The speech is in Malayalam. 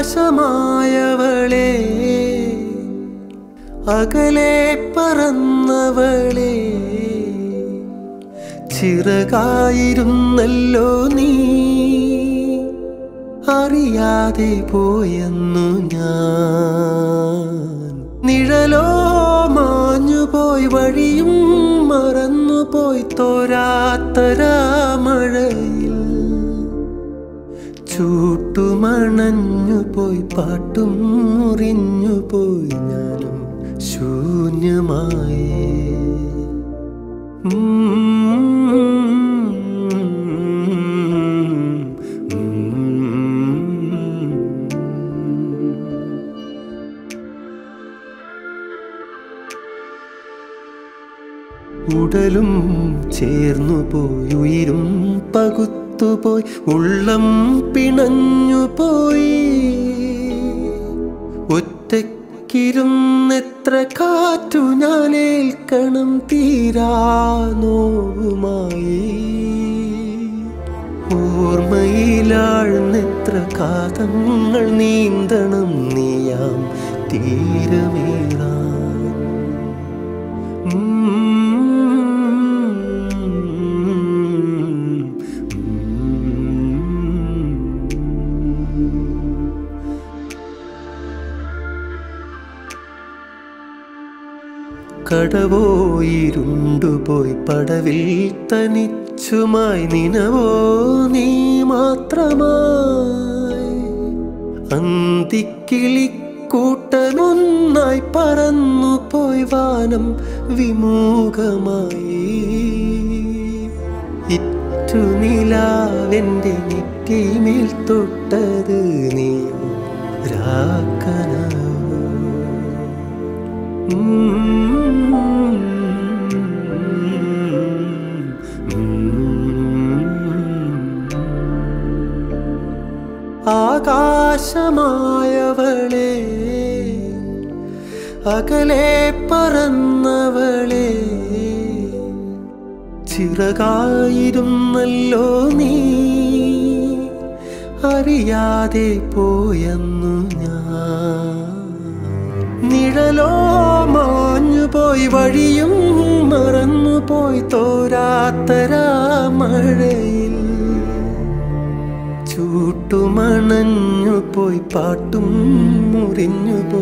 ആകാശമായവളെ അകലെ പറന്നവളെ ചിറകായിരുന്നല്ലോ നീ അറിയാതെ പോയെന്നു ഞാൻ നിഴലോ മാഞ്ഞുപോയി വഴിയും മറന്നുപോയി തോരാത്തരാമഴയിൽ ചൂട്ടുമണഞ്ഞു പോയി പാട്ടും മുറിഞ്ഞു പോയി ഞാനും ശൂന്യമായി ഉടലും ചേർന്നു പോയി ഉയിരും പകുത്തുപോയി ഉള്ളം പിണഞ്ഞു പോയി ഒറ്റയ്ക്കിരുന്നെത്ര കാറ്റു ഞാനേൽക്കണം തീരാ നോവുമായി ഓർമ്മയിലാഴ്ന്നെത്ര കാതങ്ങൾ നീന്തണം നീയാം തീരമേറാൻ കടവോയിരുണ്ടുപോയി പടവിൽ തനിച്ചുമായി നിനവോ നീ മാത്രമായി അന്തിക്കിളിക്കൂട്ടനൊന്നായി പറന്നു പോയി വാനം വിമുഖമായി ഇറ്റുനിലാവെന്റെ നെറ്റിമേൽ തൊട്ടത് നീ രാക്കനവോ ആകാശമായവളെ അകലെ പറന്നവളെ ചിറകായിരുന്നല്ലോ നീ അറിയാതെ പോയെന്നു ഞാൻ നിഴലോ മാഞ്ഞുപോയി വഴിയും മറന്നുപോയി തോരാത്തരാമഴയിൽ ചൂട്ടുമണഞ്ഞു പോയി പാട്ടും മുറിഞ്ഞു പോയി